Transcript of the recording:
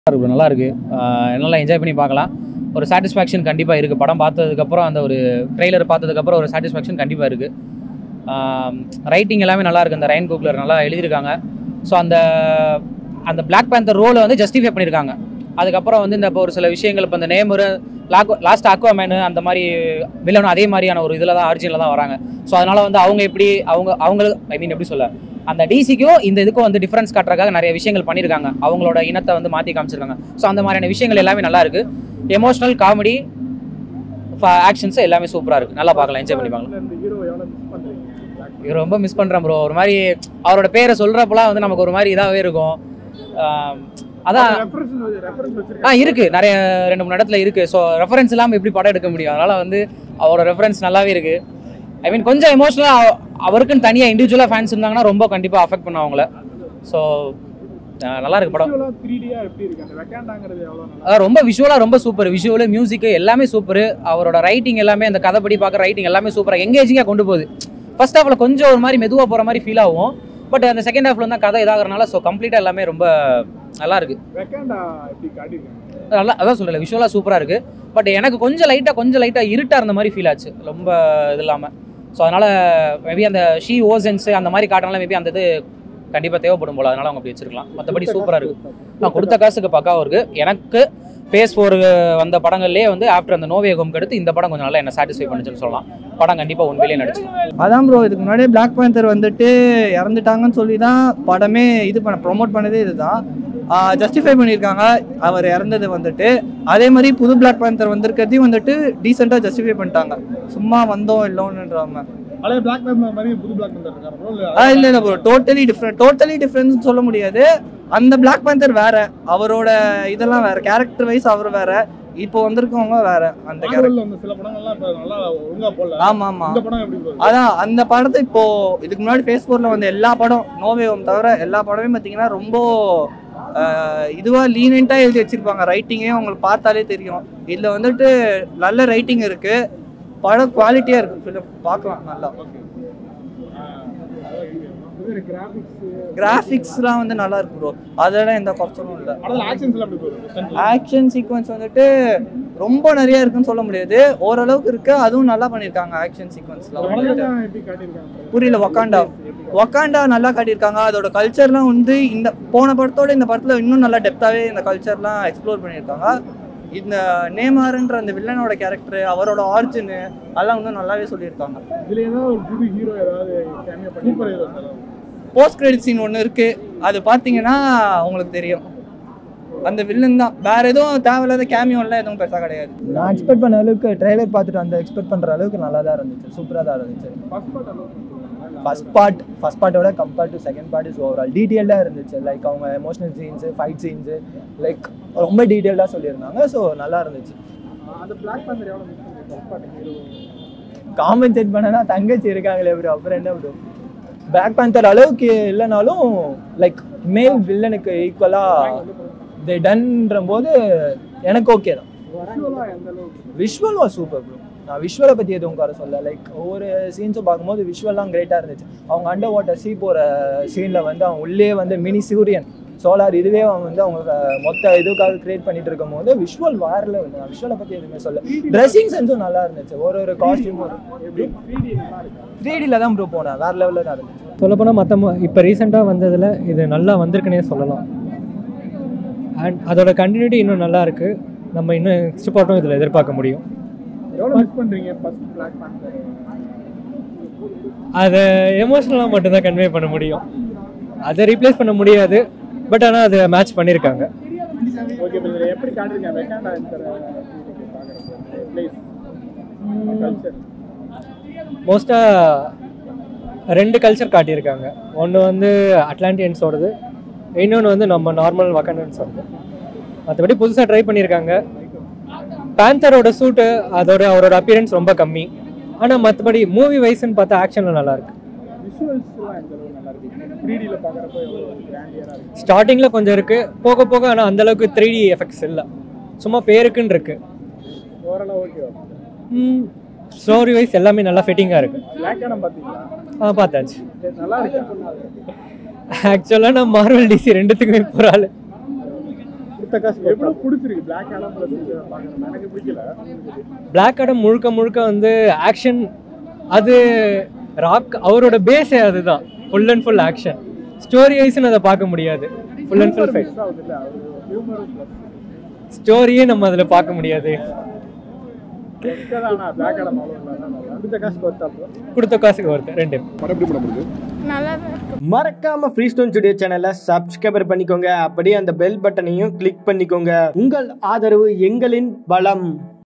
இருக்கு நல்லா இருக்கு ஆஹ் நல்லா என்ஜாய் பண்ணி பார்க்கலாம் ஒரு சாட்டிஸ்ஃபேக்ஷன் கண்டிப்பாக இருக்குது படம் பார்த்ததுக்கப்புறம் அந்த ஒரு ட்ரெய்லர் பார்த்ததுக்கப்புறம் ஒரு சாட்டிஸ்ஃபேக்ஷன் கண்டிப்பாக இருக்குது ரைட்டிங் எல்லாமே நல்லா இருக்கு அந்த ரைன் குக்லர் நல்லா எழுதியிருக்காங்க ஸோ அந்த அந்த பிளாக் பேந்தர் ரோலை வந்து ஜஸ்டிஃபை பண்ணியிருக்காங்க அதுக்கப்புறம் வந்து இந்த இப்போ ஒரு சில விஷயங்கள் இப்போ இந்த நேமரு லாக் லாஸ்ட் அக்வாமேனு அந்த மாதிரி வில்லனும் அதே மாதிரியான ஒரு இதில் தான் ஆரிஜினில் தான் வராங்க ஸோ அதனால் வந்து அவங்க எப்படி அவங்க அவங்களுக்கு ஐ மீன் எப்படி சொல்ல அந்த டிசிக்கும் இந்த இதுக்கும் வந்து டிஃப்ரென்ஸ் காட்டுறதுக்காக நிறைய விஷயங்கள் பண்ணியிருக்காங்க அவங்களோட இனத்தை வந்து மாற்றி காமிச்சிருக்காங்க ஸோ அந்த மாதிரியான விஷயங்கள் எல்லாமே நல்லா இருக்கு எமோஷனல் காமெடி ஆக்ஷன்ஸ் எல்லாமே சூப்பராக இருக்கு நல்லா பார்க்கலாம் என்ஜாய் பண்ணி பார்க்கலாம் இந்த ஹீரோ எவ்வளோ மிஸ் பண்றீங்க இது ரொம்ப மிஸ் பண்ணுறேன் ப்ரோ ஒரு மாதிரி அவரோட பேரை சொல்கிறப்பெல்லாம் வந்து நமக்கு ஒரு மாதிரி இதாகவே இருக்கும் ஆம், அதான் ரெஃபரன்ஸ் ரெஃபரன்ஸ் ஆ வச்சிருக்காங்க இருக்கு நிறைய ரெண்டு மூணு இடத்துல இருக்கு ஸோ ரெஃபரன்ஸ் இல்லாமல் எப்படி படம் எடுக்க முடியும் அதனால வந்து அவரோட ரெஃபரன்ஸ் நல்லாவே இருக்கு ஐ மீன் கொஞ்சம் எமோஷனலாக அவருக்குன்னு தனியாக இண்டிவிஜுவலாக ஃபேன்ஸ் இருந்தாங்கன்னா ரொம்ப கண்டிப்பாக அஃபெக்ட் பண்ணும் அவங்கள ஸோ நல்லா இருக்கு படம் விஷுவலா த்ரீ டியா எப்படி இருக்கு அந்த வெக்காண்டாங்கிறது எவ்வளோ நல்லா அதான் ரொம்ப விஷுவலாக ரொம்ப சூப்பர் விஷுவலு மியூசிக்கு எல்லாமே சூப்பர் அவரோட ரைட்டிங் எல்லாமே அந்த கதைப்படி பார்க்குற ரைட்டிங் எல்லாமே சூப்பராக எங்கேஜிங்காக கொண்டு போகுது ஃபர்ஸ்ட் ஹாஃபில் கொஞ்சம் ஒரு மாதிரி மெதுவாக போகிற மாதிரி ஃபீல் ஆகும் பட் அந்த செகண்ட் ஹாஃப்ல தான் கதை இதாகிறனால ஸோ கம்ப்ளீட்டாக எல்லாமே ரொம்ப நல்லா இருக்கு வெக்காண்டா எப்படி காட்டியிருக்காங்க நல்லா அதான் சொல்லல விஷுவலாக சூப்பராக இருக்கு பட் எனக்கு கொஞ்சம் லைட்டாக கொஞ்சம் லைட்டாக இருட்டாக இருந்த மாதிரி ஃபீல் ஆச்சு ரொம்ப இது இல்லாமல் ஸோ அதனால மேபி அந்த ஷீ ஓசன்ஸ் அந்த மாதிரி காட்டினால மேபி அந்த இது கண்டிப்பாக தேவைப்படும் போல அதனால அவங்க அப்படி வச்சிருக்கலாம் மற்றபடி சூப்பராக இருக்கு நான் கொடுத்த காசுக்கு பக்காவும் இருக்கு எனக்கு பேஸ் ஃபோர் வந்த படங்கள்லேயே வந்து ஆஃப்டர் அந்த நோவே ஹோம்க்கு அடுத்து இந்த படம் கொஞ்சம் நல்லா என்ன சாட்டிஸ்ஃபை பண்ணுச்சுன்னு சொல்லலாம் படம் கண்டிப்பாக உண்மையிலேயே நடிச்சு அதான் ப்ரோ இதுக்கு முன்னாடியே Black Panther வந்துட்டு இறந்துட்டாங்கன்னு சொல்லி தான் படமே இது பண்ண ப்ரோமோட் பண்ணதே இதுதான் ஜஸ்டிஃபை பண்ணியிருக்காங்க அவர் இறந்தது வந்துட்டு அதே மாதிரி புது Black Panther வந்திருக்கிறதையும் வந்துட்டு டீசெண்டாக ஜஸ்டிஃபை பண்ணிட்டாங்க சும்மா வந்தோம் இல்லோன்னுன்றாங்க பழைய பிளாக் பேந்தர் மாதிரி புது பிளாக் பேந்தர் இருக்காரு bro? இல்ல ஆ இல்லை இல்லை ப்ரோ டோட்டலி டிஃப்ரெண்ட் டோட்டலி டிஃப்ரெண்ட்னு சொல்ல முடியாது அந்த Black Panther வேற அவரோட இதெல்லாம் வேற கேரக்டர் வைஸ் அவர் வேற இப்போ வந்திருக்கவங்க வேற அந்த கேரக்டர் மார்வெல்ல வந்த சில படங்கள்லாம் இப்ப நல்லா ஒழுங்கா போடல ஆமா ஆமா இந்த படம் எப்படி போகுது அதான் அந்த படத்தை இப்போ இதுக்கு முன்னாடி ஃபேஸ் ஃபோரில் வந்த எல்லா படம் நோவேவம் தவிர எல்லா படமே பார்த்தீங்கன்னா ரொம்ப ஆஹ், இதுவா லீனண்ட்டாக எழுதி வச்சிருப்பாங்க ரைட்டிங்கே உங்களுக்கு பார்த்தாலே தெரியும் இதில் வந்துட்டு நல்ல ரைட்டிங் இருக்கு படம் குவாலிட்டியாக இருக்கு ஃபிலிம் பார்க்கலாம் நல்லா கிராபிக்ஸ் கிராஃபிக்ஸ்லாம் வந்து நல்லா இருக்கு ப்ரோ அதெல்லாம் எந்த குறைச்சலும் இல்லை படத்துல ஆக்ஷன்ஸ் எல்லாம் எப்படி போகுது ஆக்ஷன் சீக்வன்ஸ் வந்துட்டு ரொம்ப நிறைய இருக்குன்னு சொல்ல முடியாது ஓரளவுக்கு இருக்கு அதுவும் நல்லா பண்ணியிருக்காங்க ஆக்ஷன் சீக்வன்ஸ்லாம் வந்துட்டு படம் எப்படி காட்டியிருக்காங்க புரியல வக்காண்டா வக்காண்டா நல்லா காட்டியிருக்காங்க அதோட கல்ச்சர்லாம் வந்து இந்த போன படத்தோட இந்த படத்தில் இன்னும் நல்லா டெப்த்தாகவே இந்த கல்ச்சர்லாம் எக்ஸ்ப்ளோர் பண்ணியிருக்காங்க இந்த நேமாருன்ற அந்த வில்லனோட கேரக்டர் அவரோட ஆரிஜின் அதெல்லாம் வந்து நல்லாவே சொல்லியிருக்காங்க இதுல ஏதாவது ஒரு புது ஹீரோ ஏதாவது கேமியா பண்ணி super hero post credit scene ஒன்று இருக்கு அது பார்த்தீங்கன்னா உங்களுக்கு தெரியும் அந்த வில்லன் தான் வேற எதுவும் தேவையில்லாத கேமியோலாம் எதுவும் பெருசாக கிடையாது நான் எக்ஸ்பெக்ட் பண்ண அளவுக்கு ட்ரெய்லர் பார்த்துட்டு அந்த எக்ஸ்பெக்ட் பண்ணுற அளவுக்கு நல்லா தான் இருந்துச்சு சூப்பராக தான் இருந்துச்சு first part first part first பார்ட்டோட compared to second part is overall டீட்டெயில்டாக இருந்துச்சு லைக் அவங்க emotional scenes fight scenes like ரொம்ப டீட்டெயில்டாக சொல்லியிருந்தாங்க ஸோ நல்லா இருந்துச்சு அந்த பிளாக் பேந்தர் எவ்வளவு மிஸ் பண்ணுறீங்க ஃபர்ஸ்ட் பார்ட் ஹீரோ காம்பன்சேட் பண்ணனா தங்கச்சி இருக்காங்களே ப்ரோ அப்புறம் என்ன ப்ரோ பேக் பேந்தர் அளவுக்கு இல்லைனாலும் லைக் மேல் வில்லனுக்கு ஈக்குவலாக தே டன்ன்ற போது எனக்கு ஓகே தான் விஷுவலா எந்த அளவுக்கு விஷுவல் வாஸ் சூப்பர் ப்ரோ நான் விஷுவலை பற்றி எதுவும் குறை சொல்ல லைக் ஒவ்வொரு சீன்ஸும் பார்க்கும்போது விஷுவல்லாம் கிரேட்டாக இருந்துச்சு அவங்க அண்டர் வாட்டர் சீ போகிற சீனில் வந்து அவன் உள்ளே வந்து மினி சூரியன் சோலார் இதுவே அவன் வந்து அவங்க அஹ், மொத்த இதுக்காக கிரியேட் பண்ணிட்டு இருக்கும் போது விஷுவல் வேறில் நான் விஷுவலை பற்றி எதுவுமே சொல்ல ட்ரெஸ்ஸிங் சென்ஸும் நல்லா இருந்துச்சு ஒரு ஒரு காஸ்டியூமும் எப்படி த்ரீ டி நல்லா இருக்கு த்ரீ டியில் தான் ப்ரோ போனேன் வேறு லெவலில் தான் இருந்துச்சு சொல்லப்போனால் மற்ற இப்போ ரீசெண்டாக வந்ததில் இது நல்லா வந்திருக்குன்னே சொல்லலாம் அண்ட் அதோட கண்டினியூட்டி இன்னும் நல்லா இருக்கு நம்ம இன்னும் நெக்ஸ்ட் பார்ட்டும் இதில் எதிர்பார்க்க முடியும் எவ்வளவு மிஸ் பண்றீங்க ஃபர்ஸ்ட் பிளாக் பேந்தர் அதை எமோஷ்னலாக மட்டும்தான் கன்வே பண்ண முடியும் அதை ரீப்ளேஸ் பண்ண முடியாது பட் ஆனால் அதை மேட்ச் பண்ணியிருக்காங்க ஓகே பிரதர் எப்படி காட்டிருக்கீங்க வெக்காண்டா இந்த பாக்குறப்ப பிளேஸ் கல்ச்சர் மோஸ்ட்டாக ரெண்டு கல்ச்சர் காட்டியிருக்காங்க ஒன்று வந்து அட்லாண்டியன்ஸோடது இன்னொன்று வந்து நம்ம நார்மல் வக்கண்டன்ஸோடது மற்றபடி புதுசாக ட்ரை பண்ணியிருக்காங்க பேந்தரோட சூட்டு அதோட அவரோட அப்பியரன்ஸ் ரொம்ப கம்மி ஆனால் மற்றபடி மூவி வைஸ்ன்னு பார்த்தா ஆக்ஷனில் நல்லா இருக்கு விஷுவல்ஸ்லாம் எந்த அளவுக்கு நல்லா இருக்கு த்ரீ டியில் பார்க்குறப்ப எவ்வளோ கிராண்டியராக இருக்கு ஸ்டார்டிங்கில் கொஞ்சம் இருக்குது போக போக ஆனால் அந்தளவுக்கு த்ரீ டி எஃபெக்ட்ஸ் இல்லை சும்மா பேருக்குன்னு இருக்கு ஓரளவு ஓகே ஸ்டோரி வைஸ் எல்லாமே நல்லா ஃபிட்டிங்காக இருக்குது பிளாக் ஆடம் பார்த்தீங்களா ஆ பார்த்தாச்சு சரி, நல்லா இருக்கா ஆக்சுவலாக நான் மார்வல் டிசி ரெண்டுத்துக்குமே போகிற ஆளு இப்போ கொடுத்த காசு எவ்வளவு பிடிச்சிருக்கு பிளாக் ஆடம் பிளஸ் இது பார்க்கணும் எனக்கு பிடிக்கல பிளாக் ஆடம் முழுக்க முழுக்க வந்து ஆக்ஷன் அது ராக் அவரோட பேஸே அதுதான் full and full action story வைஸ்னு அதை பார்க்க முடியாது full and full fight miss ஆகுது இல்ல அது ஹியூமர் பிளஸ் ஸ்டோரியே நம்ம அதில் பார்க்க முடியாது ஆனா பிளாக் ஆடம் அவ்வளோ இல்லை நல்லா கொடுத்த காசு கொடுத்தாப்போ கொடுத்த காசுக்கு வருது ரெண்டு படம் எப்படி படம் இருக்கு நல்லா தான் இருக்கு மறக்காம ஃப்ரீ ஸ்டோன் ஸ்டுடியோ சேனலை சப்ஸ்கிரைபர் பண்ணிக்கோங்க அப்படியே அந்த பெல் பட்டனையும் கிளிக் பண்ணிக்கோங்க உங்கள் ஆதரவு எங்களின் பலம்